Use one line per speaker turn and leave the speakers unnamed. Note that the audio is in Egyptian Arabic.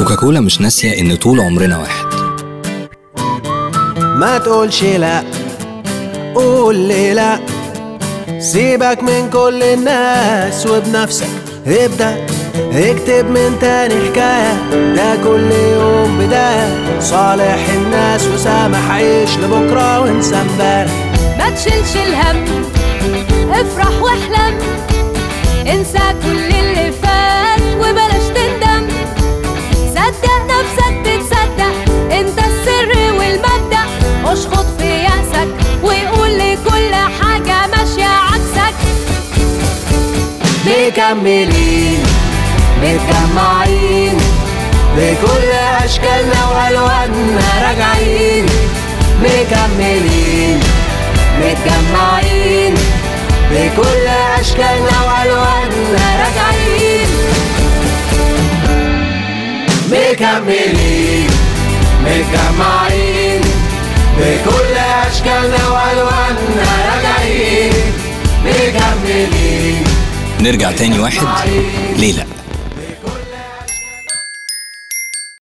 كوكاكولا مش ناسية إن طول عمرنا واحد
ما تقولش لا قول لي لا سيبك من كل الناس وبنفسك ابدأ اكتب من تاني حكاية ده كل يوم بداية صالح الناس وسامح عيش لبكرة وانسى امبارح
ما تشيلش الهم افرح واحلم انسى كل اللي فات وبلاش تندم صدق نفسك تتصدق انت السر والمبدأ اشخط في يأسك وقول لكل حاجة ماشية عكسك
مكملين متجمعين بكل أشكالنا وألواننا راجعين مكملين متجمعين بكل أشكالنا وألواننا راجعين مكملين متجمعين بكل أشكالنا وألواننا راجعين مكملين
نرجع تاني واحد ليه لأ